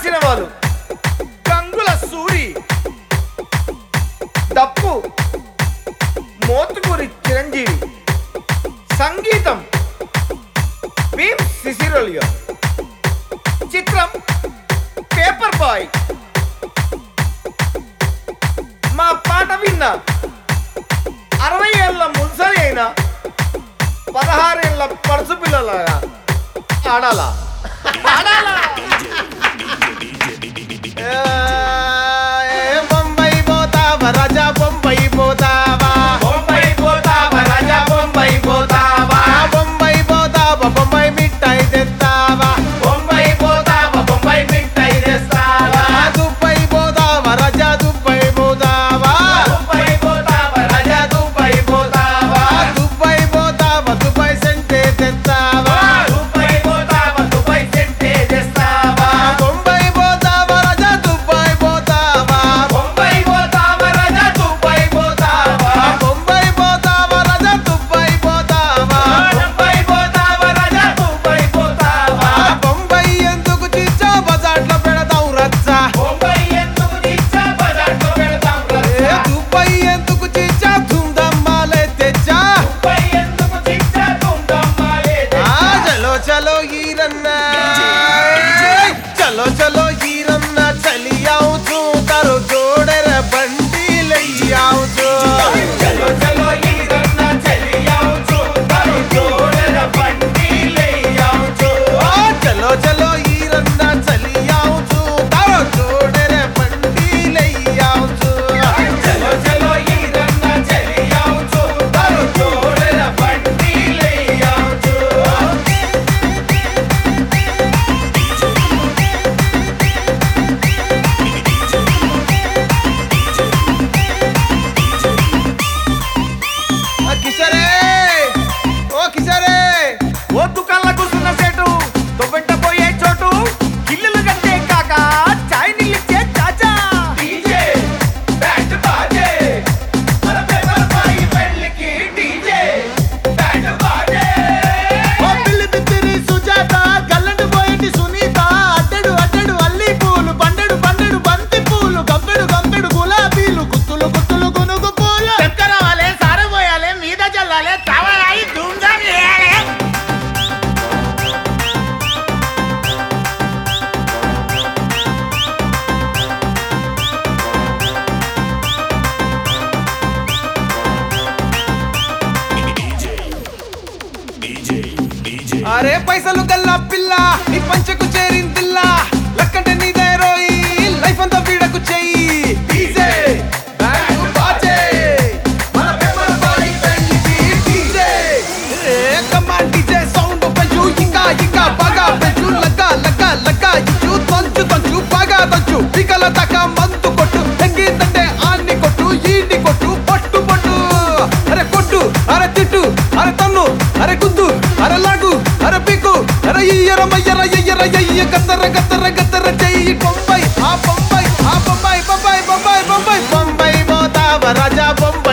రాసిన వాళ్ళు గంగుల సూరి దప్పు మోతుకూరి చిరంజీవి సంగీతం భీమ్ సిసిరోలియో చిత్రం పేపర్ బాయ్ మా పాట విన్న అరవై ఏళ్ళ మున్సరి అయిన పదహారేళ్ళ పడుసు పిల్లలాగా ఆడాలా ఆడాలా ఏ బొంబాయి పోతావా రాజా బొంబాయి పోతావా బొంబాయి పోతావా రాజా బొంబాయి పోతావా బొంబాయి పోతావా బొంబాయి మిఠాయి తెస్తావా బొంబాయి పోతావా బొంబాయి మిఠాయి తెస్తావా దుబాయ్ పోతావా రాజా దుబాయ్ పోతావా దుబాయ్ పోతావా రాజా దుబాయ్ పోతావా దుబాయ్ పోతావా దుబాయ్ సెంటే తెస్తావా దుబాయ్ పోతావా దుబాయ్ సెంటే తెస్తావా బొంబాయి పోతావా రాజా దుబాయ్ పోతావా బొంబాయి పోతావా రాజా దుబాయ్ పోతావా బొంబాయి పోతావా రాజా దుబాయ్ పోతావా బొంబాయి పోతావా రాజా దుబాయ్ పోతావా బొంబాయి ఎందుకు చిచ్చా బజార్లో పెడతావు రచ్చా బొంబాయి ఎందుకు తీచ్చా బజార్లో పెడతాం ఏ రచ్చా దుబాయ్ ఎందుకు చిచ్చా ధూమ్ధమ్మాలే తెచ్చా దుబాయ్ ఎందుకు తీచ్చా దుండమ్మాలే ఆ చలో చలో ఈరన్న చలో చలో ఈరన్న చలియావు చూతారు జోడెర బండి లయ్యావు చలో చలో ఈరన్న చెలియావు చూతారు జోడెర బండి లేయావు చూ చలో చలో ఈరన్న చలియావు చూతారు జోడెర బండి లయ్యావు చలో చలో ఈరన్న చెలియావు చూతారు జోడెర బండి లేయావు చూ కిషరే ఓ కిషరే ఓ దుకాణంలో కూర్చున్న సేటు దువ్వెంట పోయే చోటు ఇల్లులు కట్టే కాక చాయ్ నీళ్ళిచ్చే చాచా డీజే బ్యాండ్ బాజే మన పేపర్ బాయ్ పెళ్ళికి డీజే బ్యాండ్ బాజే ఓ పిల్లి బిత్తిరి సుజాత గల్లండు పోయేటి సునీత అడ్డడు అడ్డడు అల్లి పూలు పండెడు పండెడు బంతి పూలు గంపెడు గంపెడు గులాబీలు గుత్తులు గుత్తులు గునుగు పూలు చక్కరవాలే సారబోయాలే మీద చల్లాలే కావాలాయి ధూమ్ధాం చేయాలి అరే పైసలు గల్లా పిల్ల నీ పంచకు చేరిందిల్లా లక్కంటే నీదే రోయి లైఫ్ అంతా వీడకు చెయ్యి డీజే బ్యాండ్ బాజే మన పేపర్ బాయ్ పెళ్ళికి డీజే ఏ కమాన్ డీజే సౌండ్ పెంచు ఇంకా ఇంకా బాగా పెంచు లగ్గ లగ్గ లగ్గ ఇచ్చు తంచు తంచు బాగా తంచు పికల దాకా మందు కొట్టు ఎంగిందంటే ఆన్ని కొట్టు ఈన్ని కొట్టు పట్టు పట్టు అరే కొట్టు అరే తిట్టు అరే తన్ను అరే గుద్దు అరే లాగు అరే పీకు అరే ఇయ్యర మయ్యర ఎయ్యర ఎయ్య గద్దర గద్దర గద్దర చెయ్యి బొంబాయి ఆ బొంబాయి ఆ బొంబాయి బొంబాయి బొంబాయి బొంబాయి బొంబాయి పోతావా రాజా బొంబాయి